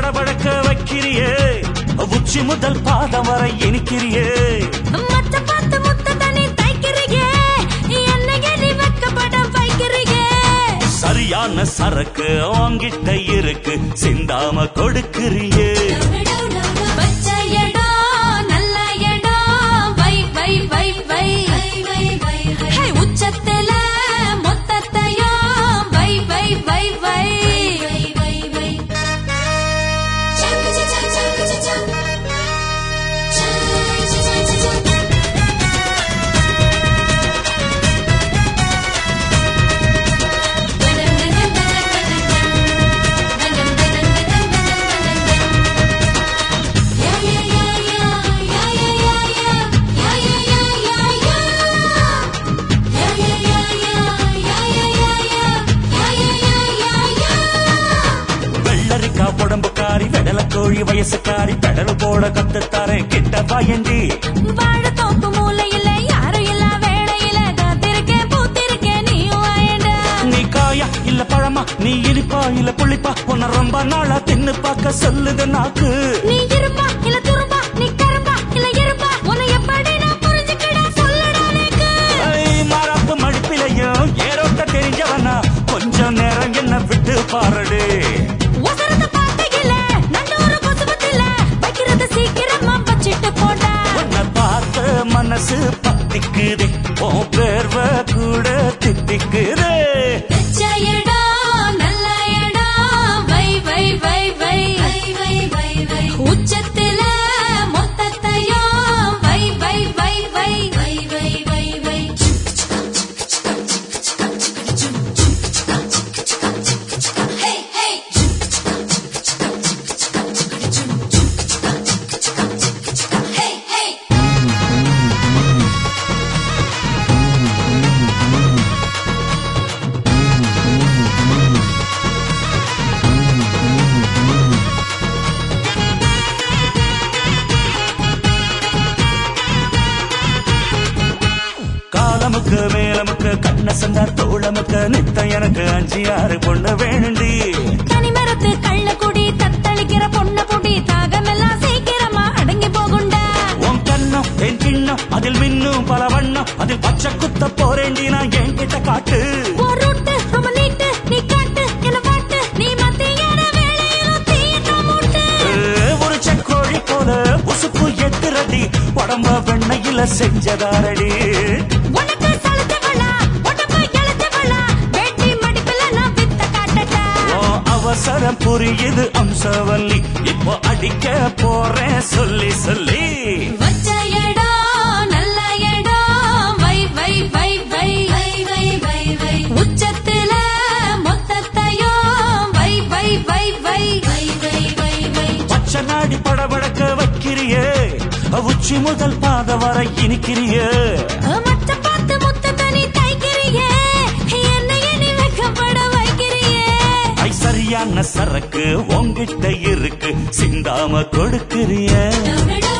படபடக்க வைக்கிறியே உச்சி முதல் பாதம் வரை இனிக்கிறியே மத்த பார்த்து முத்த தனி தைக்கிறீங்க என்னைய நீ வெக்கப்பட வைக்கிறீங்க சரியான சரக்கு வாங்கிட்ட இருக்கு சிந்தாம கொடுக்கிறியே வச்ச இடம் நல்ல இடம் வை வை வை வை ஹே, உச்சத்துல மொத்தத்தையும் வை வை வை வை வெள்ளரிக்கா உடம்புக்காரி வெடல கோழி வயசுக்காரி பெடல் போட கத்துத்தாரேன் கிட்ட வாயண்டி வாழைத்தோப்பு மூலையில யாரும் இல்ல வேளையில காத்திருக்கேன் பூத்திருக்கேன் நீயும் வாயண்டா நீ காயா இல்ல பழமா நீ இனிப்பா இல்ல புளிப்பா உன்னை ரொம்ப நாளா தின்னு பார்க்க சொல்லுது நாக்கு நீ இருப்பா இல்ல துரும்பா நீ கரும்பா இல்ல இருப்பா உன்னை எப்படி நான் புரிஞ்சுக்கிட சொல்லுடா எனக்கு ஐ, மாறாப்பு மடிப்பிலையும் ஏரோட்ட தெரிஞ்சவனா கொஞ்சம் நேரம் என்ன விட்டு பாருடு உசரத்தை பார்க்கையில நண்டூர கொசுவத்தில வைக்கிறது சீக்கிரமா வச்சிட்டு போடா உன்னை பார்த்த மனசு பத்திக்குதே உன் பேர்வ கூட தித்திக்குதே வெச்ச இடம் நல்ல இடம் வை வை வை வை உச்சத்தில மொத்தத்தையும் வை வை வை வை வை வை வை வை Hey, hey. Hey, hey. காலமுக்கு மேலமுக்கு கண்ண சந்தா தோளமுக்கு நித்த எனக்கு அஞ்சு ஆறு பொண்ணு வேணுண்டி கனிமரத்து கள்ளக்குடி தத்தளிக்கிற பொண்ண புடி தாகமெல்லாம் சீக்கிரமா அடங்கி போகுண்டா உன் கண்ணம் என் கிண்ணம் அதில் மின்னும் பல வண்ணம் அதில் பச்சை குத்த போறேண்டி நான் என்கிட்ட காட்டு ஒரு ரூட்டு ரொம்ப நீட்டு நீ காட்டு என்ன பாட்டு நீ மத்தியான வேலையிலும் தீயத்தா மூட்டு ஏ, ஒரு செக்கோழி போல உசுப்பு எத்துறடி உடம்ப வெண்ணையில செஞ்சதாரடி உனக்கு சலுத்தவளா உடம்பு எழுத்தவளா வேட்டி மடிப்பில நான் வித்த காட்டட்டா உன் அவசரம் புரியுது அம்சவல்லி இப்போ அடிக்க போறேன் சொல்லி சொல்லி வச்ச இடம் நல்ல இடம் வை வை வை வை உச்சத்தில மொத்தத்தையும் வை வை வை வை வை வை வை வை பச்சை நாடி படபடக்க வைக்கிறியே உச்சி முதல் பாத வரை இனிக்கிறியே மச்ச பார்த்து முத்த தனி தைக்கிறியே என்னைய நீ வெக்கப்பட வைக்கிறியே ஐ சரியான சரக்கு உங்கிட்ட இருக்கு சிந்தாம கொடுக்கிறியே டவுடா